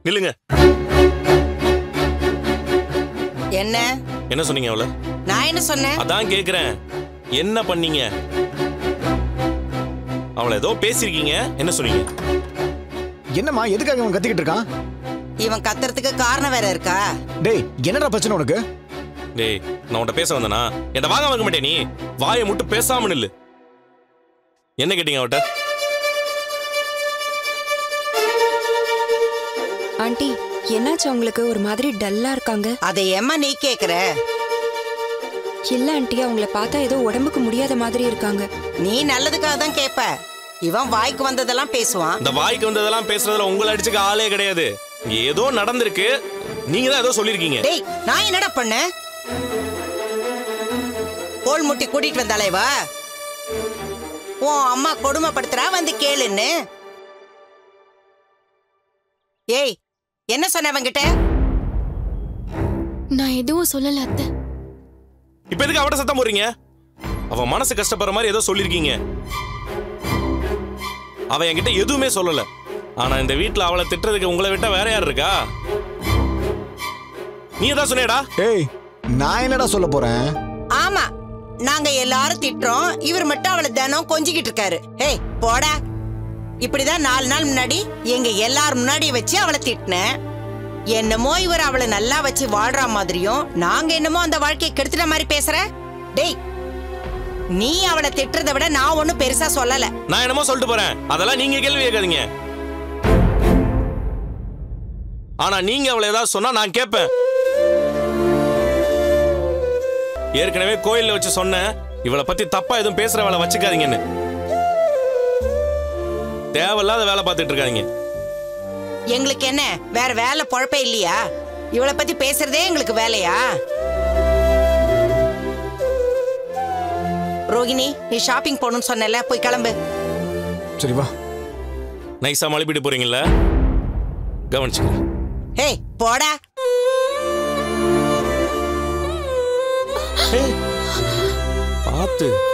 நில்லுங்க என்ன என்ன சொன்னீங்க அவள நான் என்ன சொன்னேன் அதான் கேக்குறேன் என்ன பண்ணீங்க அவளை ஏதோ பேசிருக்கீங்க என்ன சொன்னீங்க என்னம்மா எதுக்காக அவன் கத்திக்கிட்டு இருக்கான் இவன் கத்துறதுக்கு காரணம் வேற இருக்கா டேய் என்னடா பிரச்சனை உனக்கு டேய் நான் உன்கிட்ட பேச வந்தனா என்ன வாங்க வாங்க மாட்டே நீ வாயை மட்டும் பேசாம நில்லு என்ன கேட்டீங்க அவட்ட ஆண்டி என்னாச்சு அவங்களுக்கு ஒரு மாதிரி டல்லா இருக்காங்க அதை ஏம்மா நீ கேக்குற இல்ல ஆண்டி அவங்கள பார்த்தா ஏதோ உடம்புக்கு முடியாத மாதிரி இருக்காங்க நீ நல்லதுக்காக தான் கேப்ப இவன் வாய்க்கு வந்ததெல்லாம் பேசுவான் இந்த வாய்க்கு வந்ததெல்லாம் பேசுறதுல உங்களை அடிச்சுக்க ஆளே கிடையாது இங்க ஏதோ நடந்திருக்கு நீங்க தான் ஏதோ சொல்லிருக்கீங்க டேய் நான் என்னடா பண்ணேன் கோல் முட்டி கூட்டிட்டு வந்தாலே வா உன் அம்மா கொடுமைப்படுத்துறா வந்து கேளுன்னு ஏய் என்ன சொன்ன அவன்கிட்ட நான் எதுவும் சொல்லல அத்தை இப்ப எதுக்கு அவட்ட சத்தம் போடுறீங்க அவ மனசு கஷ்டப்படுற மாதிரி ஏதோ சொல்லிருக்கீங்க அவ என்கிட்ட எதுவுமே சொல்லல ஆனா இந்த வீட்ல அவளை திட்டுறதுக்கு உங்களை விட்டா வேற யார் இருக்கா நீ தான் சொன்னேடா ஏய் நான் என்னடா சொல்ல போறேன் ஆமா நாங்க எல்லாரும் திட்டுறோம் இவர் மட்டும் அவளை தினம் கொஞ்சிக்கிட்டு இருக்காரு ஏய் போடா இப்படிதான் நாலு நாள் முன்னாடி எங்க எல்லார் முன்னாடி வச்சு அவளை திட்டினேன் என்னமோ இவர் அவளை நல்லா வச்சு வாழ்ற மாதிரியும் நாங்க என்னமோ அந்த வாழ்க்கையை கெடுத்துட்ட மாதிரி பேசுற டேய் நீ அவளை திட்டுறதை விட நான் ஒண்ணும் பெருசா சொல்லல நான் என்னமோ சொல்லிட்டு போறேன் அதெல்லாம் நீங்க கேள்வி கேட்காதீங்க ஆனா நீங்க அவளை ஏதாவது சொன்னா நான் கேட்பேன் ஏற்கனவே கோயில்ல வச்சு சொன்னேன் இவளை பத்தி தப்பா எதுவும் பேசுற வேலை வச்சுக்காதீங்கன்னு தேவையில்லாத வேலை பார்த்துட்டு இருக்காதீங்க எங்களுக்கு என்ன வேற வேலை பொழப்பே இல்லையா இவளை பத்தி பேசுறதே எங்களுக்கு வேலையா ரோகிணி நீ ஷாப்பிங் போகணும்னு சொன்னல போய் கிளம்பு சரி வா நைஸா மழுப்பிட்டு போறீங்கல்ல கவனிச்சுக்க ஏய் போடா பார்த்து